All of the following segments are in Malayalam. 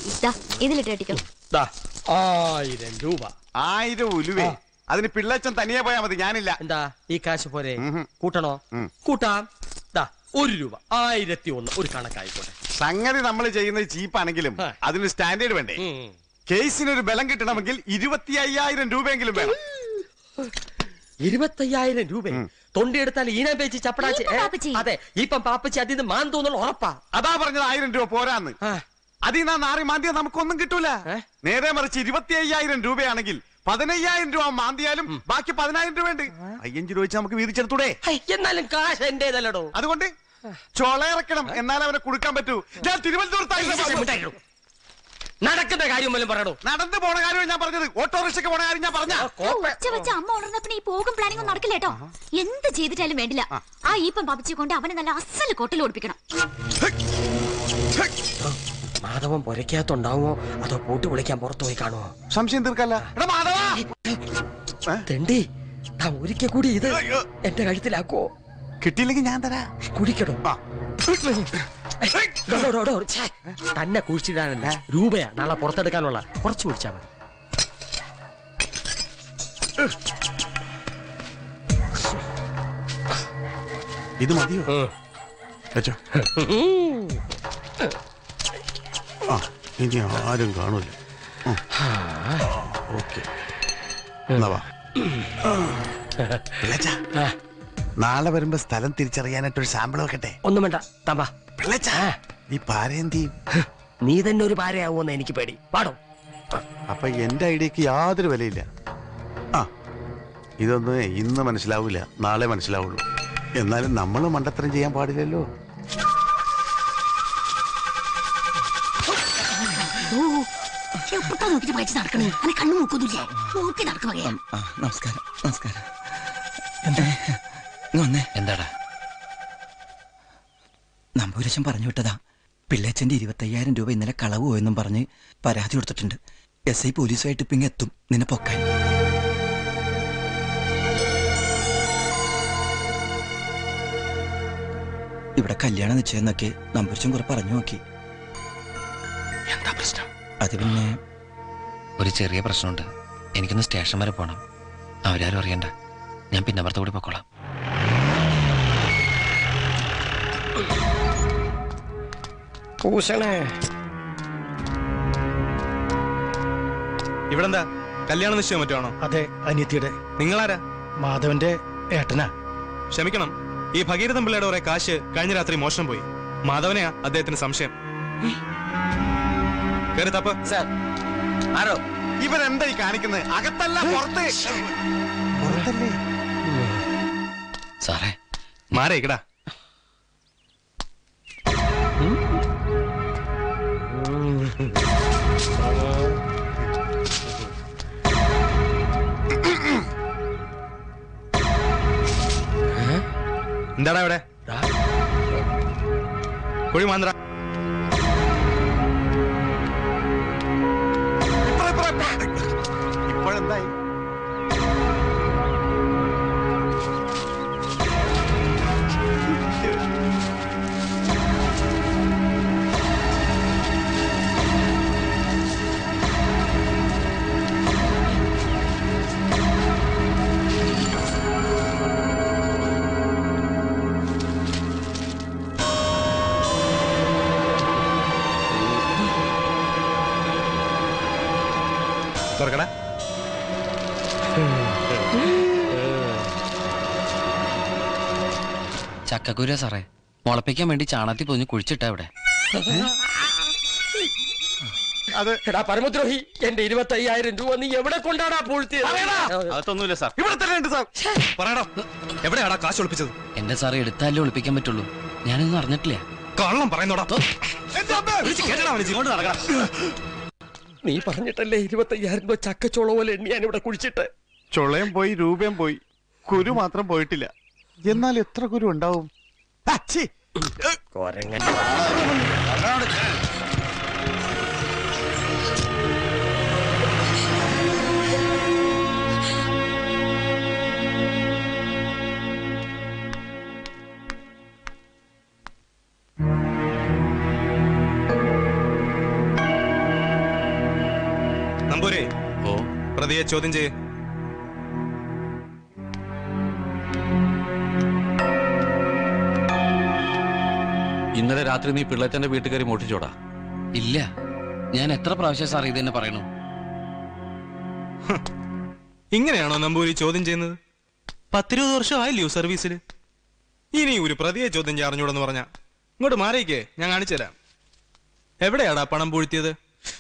ദാ ഇതിലിട്ട് കെട്ടിക്കോ ദാ, ആയിരം രൂപ ആയിരം ഉലുവേ ആ. അതിന് പിള്ളച്ചൻ തനിയെ പോയാ മതി ഞാനില്ല എന്താ ഈ കാശ് പോരെ ഉഹും. കൂട്ടണോ ഉം. കൂട്ടാം ദാ ഒരു രൂപ ആയിരത്തി ഒന്ന് ഒരു കണക്കായിക്കോട്ടെ സംഗതി നമ്മൾ ചെയ്യുന്നത് ചീപ്പാണെങ്കിലും ആ. അതിന് സ്റ്റാൻഡേർഡ് വേണ്ടേ ഉം. കേസിന് ഒരു ബലം കിട്ടണമെങ്കിൽ ഇരുപത്തി അയ്യായിരം രൂപയെങ്കിലും വേണം ഇരുപത്തയ്യായിരം രൂപ തൊണ്ടിയെടുത്താൽ ഈന പേച്ച് ചപ്പടാച്ച് ഈപ്പം ഏ? പാപ്പച്ചി. അതെ ഇപ്പം പാപ്പച്ചി അതിന് മാൻ തോന്നുള്ള ഉറപ്പാ അതാ പറഞ്ഞത് ആയിരം രൂപ പോരാന്ന് ആ, അതിൽ നിന്ന് നാറി മാന്തിയ നമുക്കൊന്നും കിട്ടൂല ഏ? നേരെ മറിച്ച് ഇരുപത്തി അയ്യായിരം രൂപയാണെങ്കിൽ പതിനയ്യായിരം രൂപ മാന്തിയാലും ബാക്കി പതിനായിരം രൂപ ഉണ്ട് അയ്യഞ്ച് രൂപ വെച്ച് നമുക്ക് വീതിച്ചെടുത്തൂടെ ഹൈ, എന്നാലും കാശ് എന്റേതല്ലടോ അതുകൊണ്ട് ചൊളയിറക്കണം എന്നാലേ അവനെ കൊടുക്കാൻ പറ്റൂ ഞാൻ തിരുവനന്തപുരത്തായിരുന്നു പറഞ്ഞത്. മിണ്ടായിക്കോ. നടക്കുന്ന കാര്യം വല്ലതും പറയണോ നടന്നു പോണ കാര്യം ഞാൻ പറഞ്ഞത് ഓട്ടോറിക്ഷയ്ക്ക് പോണ കാര്യം ഞാൻ പറഞ്ഞ ഉച്ച വെച്ച അമ്മ ഉണർന്നപ്പോ ഈ പോകും പ്ലാനിംഗ് ഒന്നും നടക്കില്ല കേട്ടോ എന്ത് ചെയ്തിട്ടാലും വേണ്ടില്ല ആ ഈപ്പം പാപ്പിച്ചു കൊണ്ട് അവനെ നല്ല അസല് കൊട്ടൽ ഓടിപ്പിക്കണം മാധവൻ പൊരയ്ക്കകത്തുണ്ടാവുമോ അതോ പൂട്ട് വിളിക്കാൻ പുറത്തു പോയി കാണുമോ സംശയം തീർക്കല്ല എടാ മാധവാ തെണ്ടി താ ഒരിക്കൽ കൂടി ഇത് അയ്യോ. എന്റെ കഴുത്തിലാക്കോ കിട്ടിയില്ലെങ്കിൽ ഞാൻ തരാ കുടിക്കണോ ആ. ഡോ, ഡോ, ഡോ, ഡോ, ഛേ. തന്നെ കുഴിച്ചിടാനല്ല രൂപയാ നാളെ പുറത്തെടുക്കാനുള്ള കുറച്ച് കുടിച്ചാ മതി ഇത് മതിയോ വെച്ചോ ആ ഇനി ആരും കാണൂല ഓക്കെ പിള്ളച്ച ആ, നാളെ വരുമ്പോ സ്ഥലം തിരിച്ചറിയാനായിട്ട് ഒരു സാമ്പിൾ വെക്കട്ടെ ഒന്നും വേണ്ട തമ്പാ പിള്ളച്ച ആ. ഈ പാരേന്തി നീ തന്നെ ഒരു ഭാര്യയാവുമെന്ന് എനിക്ക് പേടി പാടോ അപ്പൊ എന്റെ ഐഡിയക്ക് യാതൊരു വിലയില്ല ആ ഇതൊന്നും ഇന്ന് മനസ്സിലാവൂല നാളെ മനസ്സിലാവുള്ളൂ എന്നാലും നമ്മൾ മണ്ടത്തരം ചെയ്യാൻ പാടില്ലല്ലോ നോക്കിട്ട് പഠിച്ച് നടക്കണേ അനെ കണ്ണു നോക്കുന്നില്ലേ നോക്കി നടക്കുക ആ നമസ്കാരം നമസ്കാരം എന്താ ഇങ്ങ് വന്നേ എന്താടാ നമ്പൂരശൻ പറഞ്ഞു വിട്ടതാ പിള്ളേച്ചന്റെ ഇരുപത്തയ്യായിരം രൂപ ഇന്നലെ കളവ് പോയെന്നും പറഞ്ഞ് പരാതി കൊടുത്തിട്ടുണ്ട് എസ് ഐ പോലീസുമായിട്ട് ഇപ്പൊ ഇങ്ങ് എത്തും നിന്നെ പൊക്കാൻ ഇവിടെ കല്യാണം നിശ്ചയെന്നൊക്കെ നമ്പൂരശൻ കുറെ പറഞ്ഞു നോക്കി എന്താ പ്രശ്നം അത് പിന്നെ ഒരു ചെറിയ പ്രശ്നമുണ്ട് എനിക്കൊന്ന് സ്റ്റേഷൻ വരെ പോകണം അവരാരും അറിയണ്ട ഞാൻ പിന്നെ അപ്പുറത്ത് കൂടി പൊക്കോളാം പൂശണേ ഇവിടെന്താ കല്യാണ നിശ്ചയം മറ്റാണോ അതെ അനിയത്തിയുടെ നിങ്ങളാരാ മാധവന്റെ ഏട്ടനാ ക്ഷമിക്കണം ഈ ഭഗീരഥൻ പിള്ളയുടെ കുറെ കാശ് കഴിഞ്ഞ രാത്രി മോഷണം പോയി മാധവനെയാ അദ്ദേഹത്തിന് സംശയം കേറി തപ്പ് ആരോ ഇവൻ എന്താ ഈ കാണിക്കുന്നത് അകത്തല്ല പുറത്ത് പുറത്തല്ലേ സാറേ മാരേക്കടാ എന്താടാ ഇവിടെ കുഴി മാന്ത്ര ഇപ്പറ, ഇപ്പറ, ഇപ്പറ. ഇപ്പോഴെന്തായി തുറക്കടാ ചക്കക്കുര സാറേ മുളപ്പിക്കാൻ വേണ്ടി ചാണകത്തിൽ പൊതിഞ്ഞ് കുഴിച്ചിട്ടാ ഇവിടെ അത് എടാ പരമദ്രോഹി എന്റെ ഇരുപത്തയ്യായിരം രൂപ നീ എവിടെ കൊണ്ടാടാ പൂഴ്ത്തിയത് അതൊന്നുമില്ല സാർ ഇവിടെ തന്നെ ഉണ്ട് സാർ പറയടാ എവിടെയാടാ കാശ് ഒളിപ്പിച്ചത് എന്റെ സാറേ എടുത്താലേ ഒളിപ്പിക്കാൻ പറ്റുള്ളൂ ഞാനൊന്നും അറിഞ്ഞിട്ടില്ല കള്ളം പറയുന്നോടാ വിളിച്ച് കേട്ടടാ അവനെ ജീവൻ നടക്കണം നീ പറഞ്ഞിട്ടല്ലേ ഇരുപത്തയ്യായിരം രൂപ ചക്കച്ചോള പോലെ എണ്ണി ഞാൻ ഇവിടെ കുഴിച്ചിട്ട് ചുളയും പോയി രൂപയും പോയി കുരു മാത്രം പോയിട്ടില്ല എന്നാൽ എത്ര കുരു ഉണ്ടാവും ആ, ഛീ. കൊരങ്ങൻ പ്രതിയെ ചോദ്യം ചെയ്യ് ഇന്നലെ രാത്രി നീ പിള്ളേച്ചന്റെ വീട്ടിൽ കയറി മോഷിച്ചോടാ ഇല്ല ഞാൻ എത്ര പ്രാവശ്യം സാർ ഇത് തന്നെ പറയണു ഇങ്ങനെയാണോ നമ്പൂരി ചോദ്യം ചെയ്യുന്നത് പത്തിരുപത് വർഷം ആയില്ലയോ സർവീസിൽ ഇനി ഒരു പ്രതിയെ ചോദ്യം ചെയ്യാൻ അറിഞ്ഞൂടെന്ന് പറഞ്ഞ ഇങ്ങോട്ട് മാറിയിക്കേ ഞാൻ കാണിച്ചു തരാം എവിടെയാടാ പണം പൂഴ്ത്തിയത്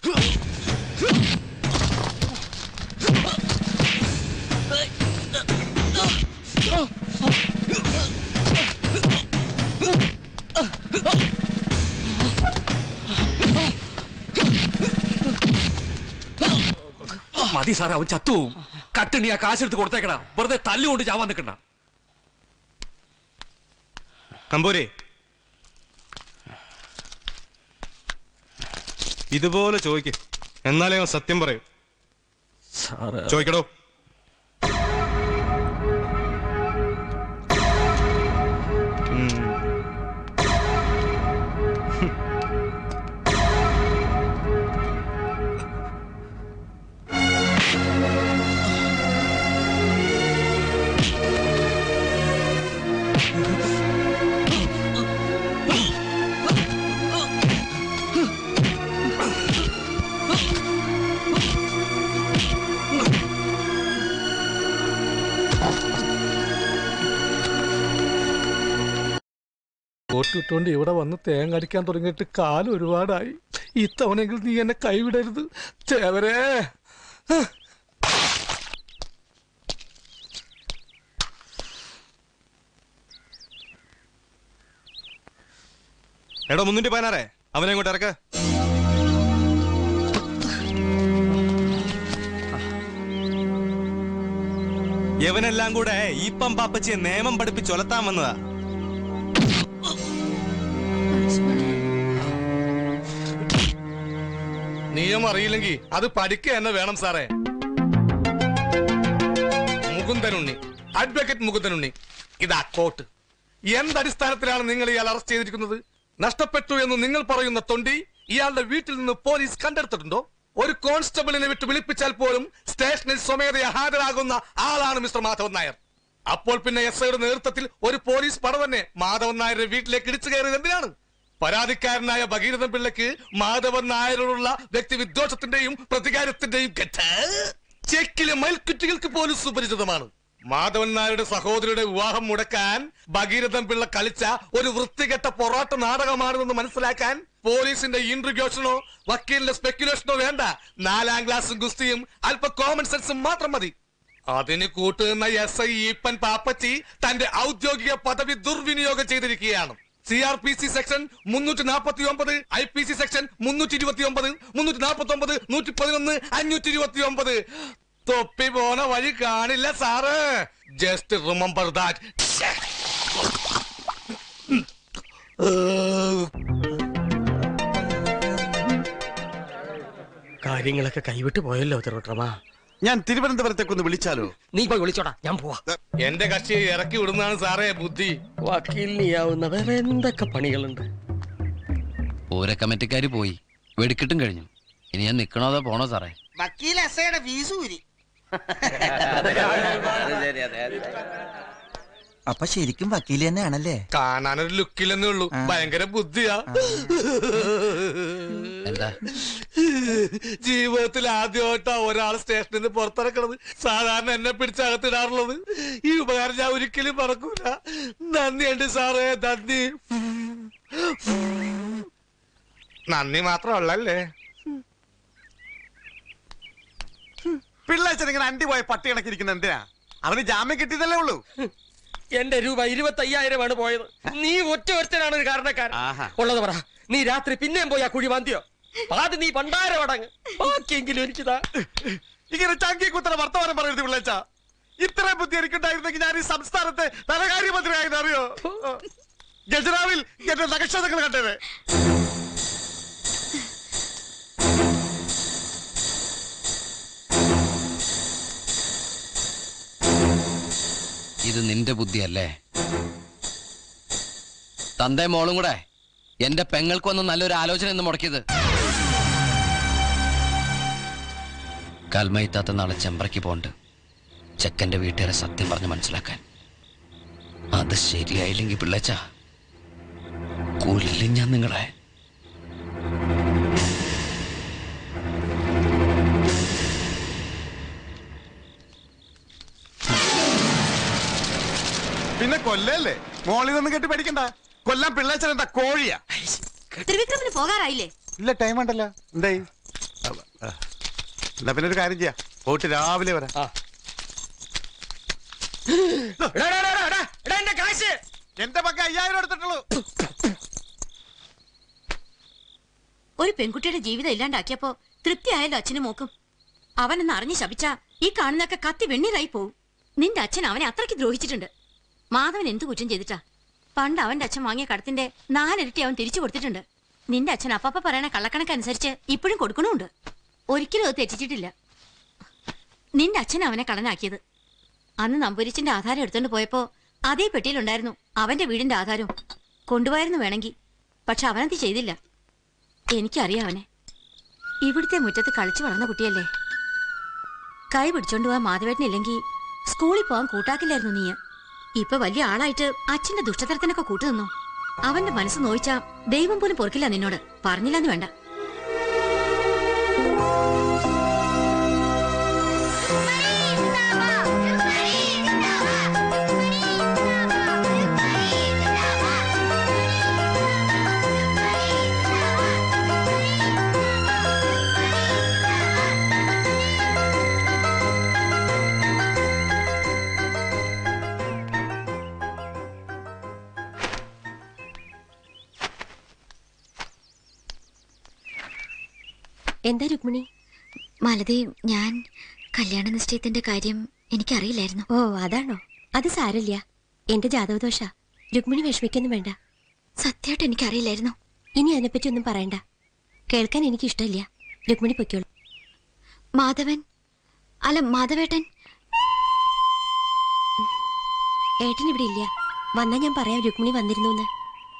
മതി സാറേ അവൻ ചത്തുവും കട്ടണി ആ കാശെടുത്ത് കൊടുത്തേക്കടാ വെറുതെ തല്ലുകൊണ്ട് ചാവാൻ നിൽക്കണ്ട നമ്പൂരി ഇതുപോലെ ചോദിക്ക് എന്നാലേ അവൻ സത്യം പറയൂ സാറേ ചോദിക്കടോ ഉം. കോട്ടിട്ടുകൊണ്ട് ഇവിടെ വന്ന് തേങ്ങ അടിക്കാൻ തുടങ്ങിയിട്ട് കാലം ഒരുപാടായി ഇത്തവണെങ്കിലും നീ എന്നെ കൈവിടരുത് ചേവരേ എടോ മുന്നൂറ്റി പതിനാറേ അവനെ ഇങ്ങോട്ട് ഇറക്ക യവനെല്ലാം കൂടെ ഈപ്പം പാപ്പച്ചിയെ നിയമം പഠിപ്പിച്ച് ഒലത്താൻ വന്നതാ നിയമം അറിയില്ലെങ്കിൽ അത് പഠിക്കുക തന്നെ വേണം സാറേ മുകുന്ദനുണ്ണി അഡ്വക്കേറ്റ് മുകുന്ദനുണ്ണി ഇതാ കോട്ട് എന്തടിസ്ഥാനത്തിലാണ് നിങ്ങൾ ഇയാൾ അറസ്റ്റ് ചെയ്തിരിക്കുന്നത് നഷ്ടപ്പെട്ടു എന്ന് നിങ്ങൾ പറയുന്ന തൊണ്ടി ഇയാളുടെ വീട്ടിൽ നിന്ന് പോലീസ് കണ്ടെടുത്തിട്ടുണ്ടോ ഒരു കോൺസ്റ്റബിളിനെ വിട്ട് വിളിപ്പിച്ചാൽ പോലും സ്റ്റേഷനിൽ സ്വമേധയാ ഹാജരാകുന്ന ആളാണ് മിസ്റ്റർ മാധവൻ നായർ അപ്പോൾ പിന്നെ എസ് ഐയുടെ നേതൃത്വത്തിൽ ഒരു പോലീസ് പട തന്നെ മാധവൻ നായരുടെ വീട്ടിലേക്ക് ഇടിച്ചു കയറിയത് എന്തിനാണ് പരാതിക്കാരനായ ഭഗീരഥൻ പിള്ളയ്ക്ക് മാധവൻ നായരോടുള്ള വ്യക്തി വിദ്വേഷത്തിന്റെയും പ്രതികാരത്തിന്റെയും കെട്ട് ചെക്കിലെ മൽക്കുറ്റികൾക്ക് പോലും സുപരിചിതമാണ് മാധവൻ നായരുടെ സഹോദരിയുടെ വിവാഹം മുടക്കാൻ ഭഗീരഥൻ പിള്ള കളിച്ച ഒരു വൃത്തികെട്ട പൊറാട്ട നാടകമാണെന്ന് മനസ്സിലാക്കാൻ പോലീസിന്റെ ഇന്റർഗ്യൂഷനോ വക്കീലിന്റെ സ്പെക്യുലേഷനോ വേണ്ട നാലാം ക്ലാസ്സും ഗുസ്തിയും അല്പ കോമൺ സെൻസും മാത്രം മതി അതിന് കൂട്ടുനിന്ന എസ് ഐ ഈപ്പൻ പാപ്പച്ചി തന്റെ ഔദ്യോഗിക പദവി ദുർവിനിയോഗം ചെയ്തിരിക്കുകയാണ് C R P C section മുന്നൂറ്റി നാൽപ്പത്തി ഒമ്പത് ഐ പി സി സെക്ഷൻ മുന്നൂറ്റി ഇരുപത്തി ഒമ്പത് മുന്നൂറ്റി നാൽപ്പത്തി ഒമ്പത് നൂറ്റി പതിനൊന്ന് അഞ്ഞൂറ്റി ഇരുപത്തി ഒമ്പത് തൊപ്പി പോണ വഴി കാണില്ല സാറ് ജസ്റ്റ് റിമെമ്പർ ദാറ്റ് കാര്യങ്ങളൊക്കെ കൈവിട്ട് പോയല്ലോ ചെറുട്ടമാ ഞാൻ തിരുവനന്തപുരത്തേക്കൊന്ന് വിളിച്ചാലോ നീ പോയി വിളിച്ചോടാ ഞാൻ പോവാ എന്റെ കക്ഷിയെ ഇറക്കി വിടുന്നതാണ് സാറേ ബുദ്ധി വക്കീലിനിയാവുന്ന വേറെ എന്തൊക്കെ പണികളുണ്ട് പൂര കമ്മിറ്റിക്കാര് പോയി വെടിക്കിട്ടും കഴിഞ്ഞു ഇനി ഞാൻ നിക്കണോ അതോ പോണോ സാറേ വക്കീൽ എസ്ഐയുടെ ഫീസ് ഊരി അപ്പൊ ശരിക്കും വക്കീല് തന്നെയാണല്ലേ കാണാനൊരു ലുക്കില്ലെന്നേ ഉള്ളൂ ഭയങ്കര ബുദ്ധിയാ എന്താ ജീവിതത്തിൽ ആദ്യമായിട്ടാ ഒരാൾ സ്റ്റേഷനിൽ നിന്ന് പുറത്തിറക്കണത് സാധാരണ എന്നെ പിടിച്ചകത്തിടാറുള്ളത് ഈ ഉപകാരം ഞാൻ ഒരിക്കലും മറക്കൂല നന്ദിയുണ്ട് സാറേ നന്ദി നന്ദി മാത്രമല്ലേ പിള്ളേച്ചൻ ഇങ്ങനെ അണ്ടി പോയ പട്ടി കണക്കിരിക്കുന്ന എന്തിനാ അവന് ജാമ്യം കിട്ടിയതല്ലേ ഉള്ളൂ എന്റെ രൂപ ഇരുപത്തി അയ്യായിരമാണ് പോയത് നീ ഒറ്റ ഒരുത്തനാണ് ഒരു കാരണക്കാരൻ ആഹാ. ഉള്ളത് പറ നീ രാത്രി പിന്നെയും പോയി ആ കുഴി മാന്തിയോ അത് നീ പണ്ടാരമടങ്ങ് ബാക്കിയെങ്കിലും എനിക്കിതാ ഇങ്ങനെ ചങ്കി കുത്തര വർത്തമാനം പറയരുത് പിള്ളേച്ച ഇത്രയും ബുദ്ധി എനിക്കുണ്ടായിരുന്നെങ്കിൽ ഞാൻ ഈ സംസ്ഥാനത്തെ ധനകാര്യമന്ത്രിയായിരുന്നു അറിയോ ഗജറാവിൽ എന്റെ നക്ഷത്രങ്ങൾ കണ്ടത് ഇത് നിന്റെ ബുദ്ധിയല്ലേ തന്റെ മോളും കൂടെ എന്റെ പെങ്ങൾക്ക് വന്ന് നല്ലൊരു ആലോചന എന്ന് മുടക്കിയത് കൽമയിത്താത്ത നാളെ ചെമ്പ്രയ്ക്ക് പോണ്ട് ചെക്കന്റെ വീട്ടുകാരെ സത്യം പറഞ്ഞ് മനസ്സിലാക്കാൻ അത് ശരിയായില്ലെങ്കിൽ പിള്ളച്ച കൊല്ലും ഞാൻ നിങ്ങളെ പിന്നെ കൊല്ലല്ലേ മോളിൽ നിന്ന് കെട്ടി പഠിക്കണ്ട കൊല്ലാൻ പിള്ളേച്ചൻ എന്താ കോഴിയാ ത്രിവിക്രമിന് പോകാറായില്ലേ ഇല്ല ടൈം ഉണ്ടല്ലോ എന്തായി ആ, എന്നാ പിന്നെ ഒരു കാര്യം ചെയ്യാം പോയിട്ട് രാവിലെ വരാം എടാ, എടാ, എടാ, എടാ, എടാ, എന്റെ കാശ് എന്റെ പക്ക അയ്യായിരം എടുത്തിട്ടുള്ളൂ ഒരു പെൺകുട്ടിയുടെ ജീവിതം ഇല്ലാണ്ടാക്കിയപ്പോ തൃപ്തിയായല്ലോ അച്ഛനും മോക്കും അവനെന്ന് അറിഞ്ഞ് ശപിച്ച ഈ കാണുന്നൊക്കെ കത്തി വെണ്ണീറായി പോവും നിന്റെ അച്ഛൻ അവനെ അത്രയ്ക്ക് ദ്രോഹിച്ചിട്ടുണ്ട് മാധവൻ എന്തു കുറ്റം ചെയ്തിട്ടാ പണ്ട് അവന്റെ അച്ഛൻ വാങ്ങിയ കടത്തിന്റെ നാലിരട്ടി അവൻ തിരിച്ചു കൊടുത്തിട്ടുണ്ട് നിന്റെ അച്ഛൻ അപ്പപ്പ പറയണ കള്ളക്കണക്കനുസരിച്ച് ഇപ്പോഴും കൊടുക്കണമുണ്ട് ഒരിക്കലും അത് തെറ്റിച്ചിട്ടില്ല നിന്റെ അച്ഛൻ അവനെ കടനാക്കിയത് അന്ന് നമ്പൂരിച്ചിന്റെ ആധാരം എടുത്തോണ്ട് പോയപ്പോ അതേ പെട്ടിയിലുണ്ടായിരുന്നു അവന്റെ വീടിന്റെ ആധാരവും കൊണ്ടുപോയിരുന്നു വേണമെങ്കിൽ പക്ഷെ അവനത് ചെയ്തില്ല എനിക്കറിയാം അവനെ ഇവിടുത്തെ മുറ്റത്ത് കളിച്ചു വളർന്ന കുട്ടിയല്ലേ കൈ പിടിച്ചോണ്ട് പോവാൻ മാധവേട്ടനില്ലെങ്കിൽ സ്കൂളിൽ പോവാൻ കൂട്ടാക്കില്ലായിരുന്നു നീ ഇപ്പൊ വലിയ ആളായിട്ട് അച്ഛന്റെ ദുഷ്ടതരത്തിനൊക്കെ കൂട്ടുനിന്നു അവന്റെ മനസ്സ് നോയിച്ചാ ദൈവം പോലും പൊറുക്കില്ല നിന്നോട് പറഞ്ഞില്ലെന്ന് വേണ്ട എന്താ രുക്മിണി മാലതി ഞാൻ കല്യാണ നിശ്ചയത്തിന്റെ കാര്യം എനിക്കറിയില്ലായിരുന്നു ഓ അതാണോ അത് സാരമില്ല എന്റെ ജാതകദോഷ രുക്മിണി വിഷമിക്കൊന്നും വേണ്ട സത്യമായിട്ട് എനിക്കറിയില്ലായിരുന്നു ഇനി അതിനെപ്പറ്റി ഒന്നും പറയണ്ട കേൾക്കാൻ എനിക്ക് ഇഷ്ടമില്ല രുക്മിണി പൊയ്ക്കോളൂ മാധവൻ അല്ല മാധവേട്ടൻ ഏട്ടൻ ഇവിടെ ഇല്ല വന്നാ ഞാൻ പറയാം രുക്മിണി വന്നിരുന്നു എന്ന്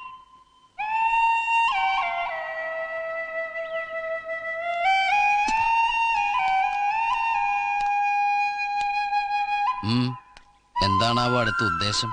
ഉം. എന്താണാവോ അടുത്ത ഉദ്ദേശം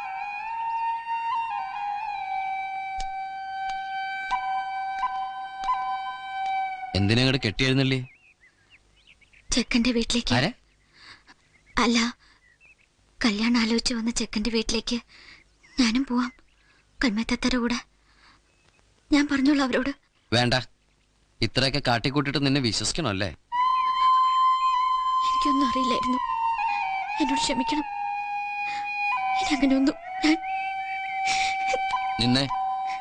എന്തിനാ ഇങ്ങോട്ട് കെട്ടിയായിരുന്നല്ലേ ചെക്കന്റെ വീട്ടിലേക്ക് ആരെ അല്ല കല്യാണം ആലോചിച്ച് വന്ന ചെക്കന്റെ വീട്ടിലേക്ക് ഞാനും പോവാം കൽമത്തത്തര കൂടെ ഞാൻ പറഞ്ഞോളൂ അവരോട് വേണ്ട ഇത്രയൊക്കെ കാട്ടിക്കൂട്ടിട്ട് നിന്നെ വിശ്വസിക്കണോ അല്ലേ എനിക്കൊന്നും അറിയില്ലായിരുന്നു എന്നോട് ക്ഷമിക്കണം ഇനി അങ്ങനെയൊന്നും ഞാൻ നിന്നെ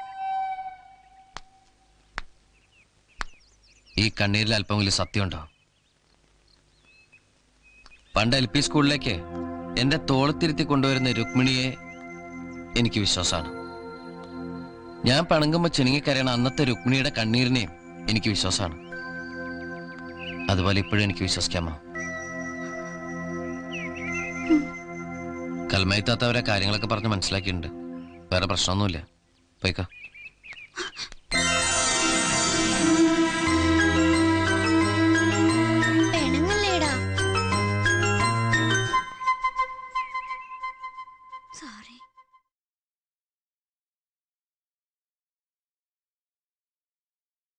ഈ കണ്ണീരിൽ അല്പമെങ്കിലും സത്യമുണ്ടോ പണ്ട് എൽ പി സ്കൂളിലേക്ക് എന്റെ തോളത്തിരുത്തി കൊണ്ടുവരുന്ന രുക്മിണിയെ എനിക്ക് വിശ്വാസമാണ് ഞാൻ പണങ്ങുമ്പോൾ ചിണുങ്ങിക്കരയണ അന്നത്തെ രുക്മിണിയുടെ കണ്ണീരിനെയും എനിക്ക് വിശ്വാസമാണ് അതുപോലെ ഇപ്പോഴും എനിക്ക് വിശ്വസിക്കാമോ കൽമയത്താത്തവരെ കാര്യങ്ങളൊക്കെ പറഞ്ഞ് മനസ്സിലാക്കിയിട്ടുണ്ട് വേറെ പ്രശ്നമൊന്നുമില്ല പോയിക്കോ